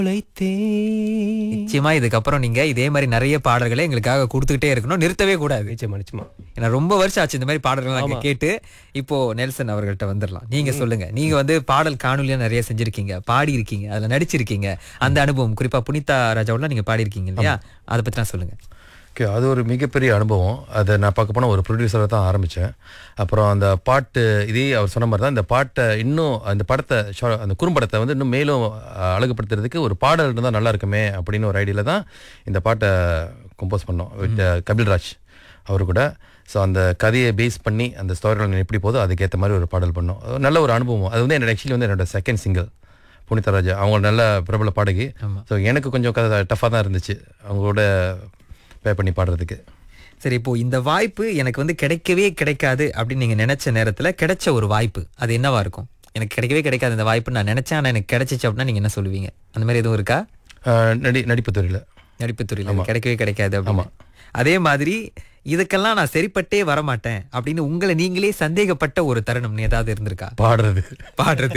நிச்சயமா இதுக்கப்புறம் நீங்க இதே மாதிரி நிறைய பாடல்களை எங்களுக்காக கொடுத்துக்கிட்டே இருக்கணும் நிறுத்தவே கூடாது நிச்சயமா நிச்சயமா ஏன்னா ரொம்ப வருஷம் ஆச்சு இந்த மாதிரி பாடல்கள் நாங்க கேட்டு இப்போ நெல்சன் அவர்கள்ட்ட வந்துடலாம் நீங்க சொல்லுங்க நீங்க வந்து பாடல் காணொலியா நிறைய செஞ்சிருக்கீங்க பாடி இருக்கீங்க அதுல நடிச்சிருக்கீங்க அந்த அனுபவம் குறிப்பா புனிதா ராஜாவோட நீங்க பாடி இருக்கீங்க இல்லையா அதை பத்தி நான் சொல்லுங்க ஓகே அது ஒரு மிகப்பெரிய அனுபவம் அதை நான் பார்க்க போனால் ஒரு ப்ரொடியூசராக தான் ஆரம்பித்தேன் அப்புறம் அந்த பாட்டு இதே அவர் சொன்ன மாதிரி தான் இந்த பாட்டை இன்னும் அந்த படத்தை ஷா- அந்த குறும்படத்தை வந்து இன்னும் மேலும் அஹ், அழகுபடுத்துறதுக்கு ஒரு பாடல் இருந்தால் நல்லா இருக்குமே அப்படின்னு ஒரு ஐடியாவில் தான் இந்த பாட்டை கம்போஸ் பண்ணோம் வித் கபில்ராஜ் அவர் கூட ஸோ அந்த கதையை பேஸ் பண்ணி அந்த ஸ்டோரி எப்படி போதோ அதுக்கேற்ற மாதிரி ஒரு பாடல் பண்ணோம் அது நல்ல ஒரு அனுபவம் அது வந்து என்னோட ஆக்சுவலி வந்து என்னோட செகண்ட் சிங்கிள் புனிதா ராஜா அவங்க நல்ல பிரபல பாடகி ஸோ எனக்கு கொஞ்சம் டஃப்பாக தான் இருந்துச்சு அவங்களோட ப்ளே பண்ணி பாடுறதுக்கு சரி இப்போ இந்த வாய்ப்பு எனக்கு வந்து கிடைக்கவே கிடைக்காது அப்படின்னு நீங்க நினைச்ச நேரத்துல கிடைச்ச ஒரு வாய்ப்பு அது என்னவா இருக்கும் எனக்கு கிடைக்கவே கிடைக்காது இந்த வாய்ப்பு நான் நினைச்சேன் ஆனா எனக்கு கிடைச்சிச்சு அப்படின்னா நீங்க என்ன சொல்லுவீங்க அந்த மாதிரி எதுவும் இருக்கா ஆஹ் நடி நடிப்பு துறையில் நடிப்புத்துறையில் இது கிடைக்கவே கிடைக்காது ஆமா அதே மாதிரி இதுக்கெல்லாம் நான் சரிப்பட்டே வரமாட்டேன் அப்படின்னு உங்களை நீங்களே சந்தேகப்பட்ட ஒரு தருணம் ஏதாவது இருந்திருக்கா பாடுறது பாடுறது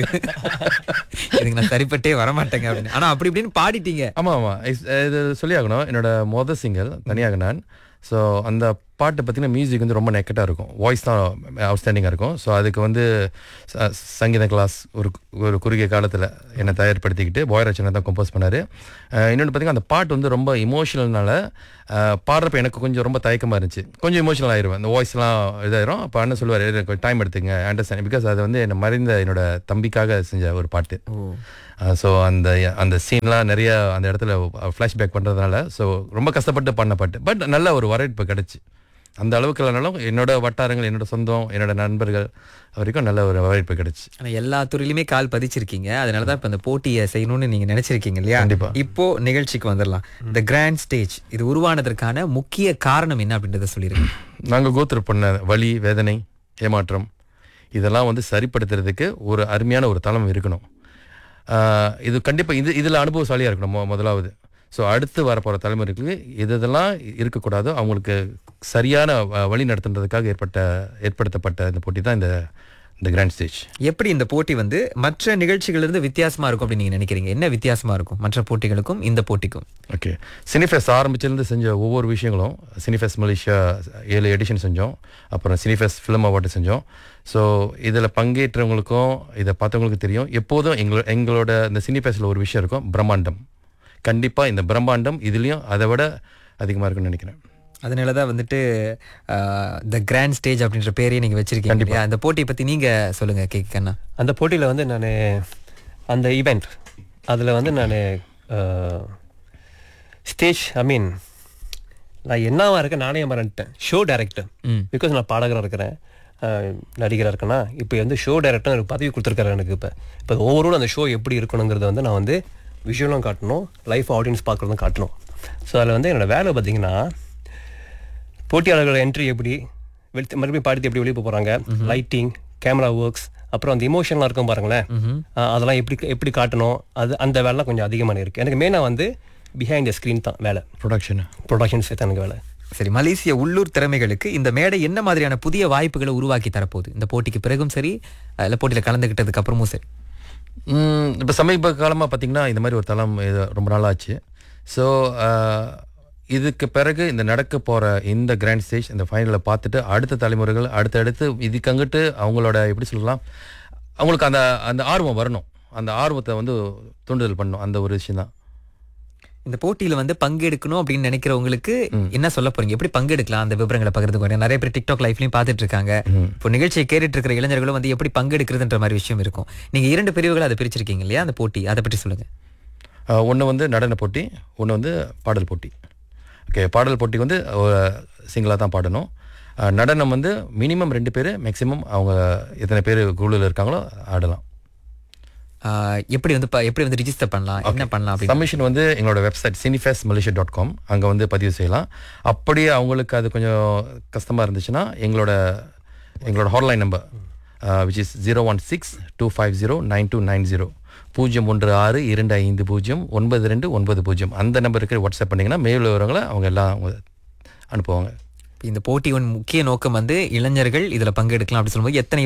இதுக்கு நான் சரிப்பட்டே வரமாட்டேங்க அப்படின்னு ஆனா அப்படி இப்படின்னு பாடிட்டீங்க ஆமாம் ஆமாம் இது சொல்லி ஆகணும் என்னோட மொதல் சிங்கிள் தனியாக நான் ஸோ அந்த பாட்டு பார்த்தீங்கன்னா மியூசிக் வந்து ரொம்ப நெக்கட்டாக இருக்கும் வாய்ஸ் தான் அவுட்ஸ்டாண்டிங்காக இருக்கும் ஸோ அதுக்கு வந்து ச- சங்கீத கிளாஸ் ஒரு ஒரு குறுகிய காலத்தில் என்னை தயார்படுத்திக்கிட்டு போயராஜனை தான் கம்போஸ் பண்ணார் இன்னொன்று பார்த்தீங்கன்னா அந்த பாட்டு வந்து ரொம்ப இமோஷனல்னால பாடுறப்ப எனக்கு கொஞ்சம் ரொம்ப தயக்கமாக இருந்துச்சு கொஞ்சம் இமோஷனல் ஆயிடுவேன் அந்த வாய்ஸ்லாம் இதாயிரும் அப்போ அண்ணன் சொல்லுவார் எனக்கு டைம் எடுத்துங்க அண்டர்ஸ்டாண்ட் பிகாஸ் அது வந்து என்னை மறைந்த என்னோட தம்பிக்காக செஞ்ச ஒரு பாட்டு ஸோ அந்த அந்த சீன்லாம் நிறைய அந்த இடத்துல ஃப்ளாஷ்பேக் பண்ணுறதுனால ஸோ ரொம்ப கஷ்டப்பட்டு பண்ண பாட்டு பட் நல்ல ஒரு வரவேற்பு கிடச்சி அந்த அளவுக்கு இல்லைனாலும் என்னோட வட்டாரங்கள் என்னோட சொந்தம் என்னோட நண்பர்கள் வரைக்கும் நல்ல ஒரு வரவேற்பு கிடைச்சு ஆனா எல்லா துறையிலுமே கால் பதிச்சிருக்கீங்க அதனாலதான் இப்ப இந்த போட்டியை செய்யணும்னு நீங்க நினைச்சிருக்கீங்க இல்லையா கண்டிப்பா. இப்போ நிகழ்ச்சிக்கு வந்துடலாம் இந்த கிராண்ட் ஸ்டேஜ் இது உருவானதற்கான முக்கிய காரணம் என்ன அப்படின்றத சொல்லிருக்கேன் நாங்கள் கோத்திர பண்ண வலி வேதனை ஏமாற்றம் இதெல்லாம் வந்து சரிப்படுத்துறதுக்கு ஒரு அருமையான ஒரு தளம் இருக்கணும் ஆஹ் இது கண்டிப்பாக இது இதில் அனுபவசாலியாக இருக்கணும் மொ- முதலாவது ஸோ அடுத்து வரப்போகிற தலைமுறைகளுக்கு இது இதெல்லாம் இருக்கக்கூடாதோ அவங்களுக்கு சரியான வ- வழி நடத்துன்றதுக்காக ஏற்பட்ட ஏற்படுத்தப்பட்ட இந்த போட்டி தான் இந்த இந்த கிராண்ட் ஸ்டேஜ் எப்படி இந்த போட்டி வந்து மற்ற நிகழ்ச்சிகள் இருந்து வித்தியாசமா இருக்கும் அப்படின்னு நீங்க நினைக்கிறீங்க என்ன வித்தியாசமா இருக்கும் மற்ற போட்டிகளுக்கும் இந்த போட்டிக்கும் ஓகே சினிஃபெஸ்ட் ஆரம்பிச்சிருந்து செஞ்ச ஒவ்வொரு விஷயங்களும் சினிஃபெஸ்ட் மலேசியா ஏழு எடிஷன் செஞ்சோம் அப்புறம் சினிஃபெஸ்ட் ஃபிலிம் அவார்டு செஞ்சோம் ஸோ இதில் பங்கேற்றவங்களுக்கும் இதை பார்த்தவங்களுக்கும் தெரியும் எப்போதும் எங்களோட எங்களோட இந்த சினிஃபெஸ்டில் ஒரு விஷயம் இருக்கும் பிரம்மாண்டம் கண்டிப்பாக இந்த பிரம்மாண்டம் இதுலேயும் அதை விட அதிகமாக இருக்கும்னு நினைக்கிறேன் அதனாலதான் வந்துட்டு த கிராண்ட் ஸ்டேஜ் அப்படின்ற பேரையே நீங்க வச்சிருக்கீங்க இல்லையா அந்த போட்டியை பத்தி நீங்க சொல்லுங்க கேக் கண்ணா அந்த போட்டியில் வந்து நான் அந்த ஈவெண்ட் அதில் வந்து நான் ஸ்டேஜ் ஐ மீன் நான் என்னவா இருக்கேன் நானே மறந்துட்டேன் ஷோ டைரக்டர் ம். பிகாஸ் நான் பாடகராக இருக்கிறேன் அஹ், நடிகராக இருக்கேன்னா இப்போ வந்து ஷோ டைரக்டர் எனக்கு பதவி கொடுத்துருக்காரு எனக்கு இப்போ இப்போ ஓவரால் அந்த ஷோ எப்படி இருக்கணுங்கிறத வந்து நான் வந்து விஷுவலும் காட்டணும் லைஃப் ஆடியன்ஸ் பார்க்குறதும் காட்டணும் ஸோ அதில் வந்து என்னோட வேலை பார்த்தீங்கன்னா போட்டியாளர்கள் என்ட்ரி எப்படி வெளி மறுபடியும் பாடித்து எப்படி வெளியே போகிறாங்க லைட்டிங் கேமரா ஒர்க்ஸ் அப்புறம் அந்த இமோஷன்லாம் இருக்கும் பாருங்களேன் அஹ் அதெல்லாம் எப்படி எப்படி காட்டணும் அது அந்த வேலைலாம் கொஞ்சம் அதிகமான இருக்குது எனக்கு மெயினாக வந்து பிஹைண்ட் த ஸ்க்ரீன் தான் வேலை ப்ரொடக்ஷன் ப்ரொடக்ஷன்ஸ் தான் எனக்கு வேலை சரி மலேசிய உள்ளூர் திறமைகளுக்கு இந்த மேடை என்ன மாதிரியான புதிய வாய்ப்புகளை உருவாக்கி தரப்போகுது இந்த போட்டிக்கு பிறகும் சரி அஹ் இல்ல போட்டியில கலந்துகிட்டதுக்கு அப்புறமும் சரி இப்போ சமீப காலமாக பார்த்தீங்கன்னா இந்த மாதிரி ஒரு தளம் இது ரொம்ப நாள் ஆச்சு ஸோ இதுக்கு பிறகு இந்த நடக்க போகிற இந்த கிராண்ட் ஸ்டேஜ் இந்த ஃபைனலை பார்த்துட்டு அடுத்த தலைமுறைகள் அடுத்தடுத்து இதுக்கு அங்கிட்டு அவங்களோட எப்படி சொல்லலாம் அவங்களுக்கு அந்த அந்த ஆர்வம் வரணும் அந்த ஆர்வத்தை வந்து தூண்டுதல் பண்ணணும் அந்த ஒரு விஷயம் தான் இந்த போட்டியில வந்து பங்கெடுக்கணும் அப்படின்னு நினைக்கிறவங்களுக்கு என்ன சொல்ல போறீங்க எப்படி பங்கெடுக்கலாம் அந்த விவரங்களை பகிர்ந்து நிறைய பேர் டிக்டாக் லைஃப்லயும் பார்த்துட்டு இருக்காங்க இப்போ நிகழ்ச்சியை கேட்டுட்டு இருக்கிற இளைஞர்களும் வந்து எப்படி பங்கெடுக்கிறதுன்ற மாதிரி விஷயம் இருக்கும் நீங்க இரண்டு பிரிவுகளை அதை பிரிச்சிருக்கீங்க இல்லையா அந்த போட்டி அதை பற்றி சொல்லுங்க ஒன்று வந்து நடன போட்டி ஒன்று வந்து பாடல் போட்டி ஓகே பாடல் போட்டிக்கு வந்து சிங்கிளாக தான் பாடணும் அஹ், நடனம் வந்து மினிமம் ரெண்டு பேர் மேக்ஸிமம் அவங்க எத்தனை பேர் குழுவில் இருக்காங்களோ ஆடலாம் ஆஹ் எப்படி வந்து ப- எப்படி வந்து ரிஜிஸ்டர் பண்ணலாம் என்ன பண்ணலாம் அப்படின்னு சப்மிஷன் வந்து எங்களோட website cinefest Malaysia dot com அங்கே வந்து பதிவு செய்யலாம் அப்படியே அவங்களுக்கு அது கொஞ்சம் கஷ்டமாக இருந்துச்சுன்னா எங்களோட எங்களோட hotline number which is zero one six two five zero nine two nine zero பூஜ்ஜியம் ஒன்று ஆறு இரண்டு ஐந்து பூஜ்ஜியம் ஒன்பது ரெண்டு ஒன்பது பூஜ்ஜியம் அந்த நம்பருக்கு வாட்ஸ்அப் பண்ணிங்கன்னா மேல் விவரங்களை அவங்க எல்லாம் அவங்க அனுப்புவாங்க இந்த போட்டியின் முக்கிய நோக்கம் வந்து இளைஞர்கள் இதுல பங்கெடுக்கலாம் அப்படி சொல்லும்போது எத்தனை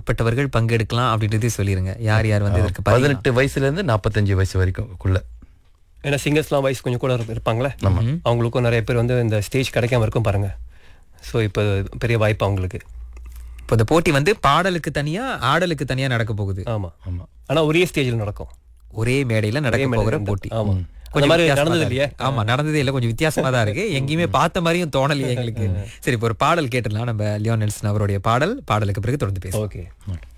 வயதுக்குட்பட்டவர்கள் பங்கெடுக்கலாம் அப்படின்றதே சொல்லிருங்க யார் யார் வந்து இதற்கு பதிவு- பதினெட்டு வயசுலேருந்து நாற்பத்தஞ்சு வயசு வரைக்கும் குள்ள ஏன்னா சிங்கர்ஸ்லாம் வயசு கொஞ்சம் கூட இருப்ப- இருப்பாங்களே அவங்களுக்கும் நிறைய பேர் வந்து இந்த ஸ்டேஜ் கிடைக்காம இருக்கும் பாருங்க ஸோ இப்போ பெரிய வாய்ப்பு அவங்களுக்கு இப்போ இந்த போட்டி வந்து பாடலுக்கு தனியா ஆடலுக்கு தனியா நடக்க போகுது ஆமா ஆமா ஆனா ஒரே ஸ்டேஜில் நடக்கும் ஒரே மேடையில நடக்க மேடையில போகிற இந்த- போட்டி ஆமா. அந்த கொஞ்சம் மாதிரி வித்தியாசமா நடந்தது தான் இல்லையே? இருக்கு. ஆமா நடந்ததே இல்ல கொஞ்சம் வித்தியாசமா தான் இருக்கு எங்கேயுமே பார்த்த மாதிரியும் தோணலையே எங்களுக்கு சரி இப்போ ஒரு பாடல் கேட்டுடலாம் நம்ம லியோன் நெல்சன் அவருடைய பாடல் பாடலுக்கு பிறகு தொடர்ந்து பேசலாம் ஓகே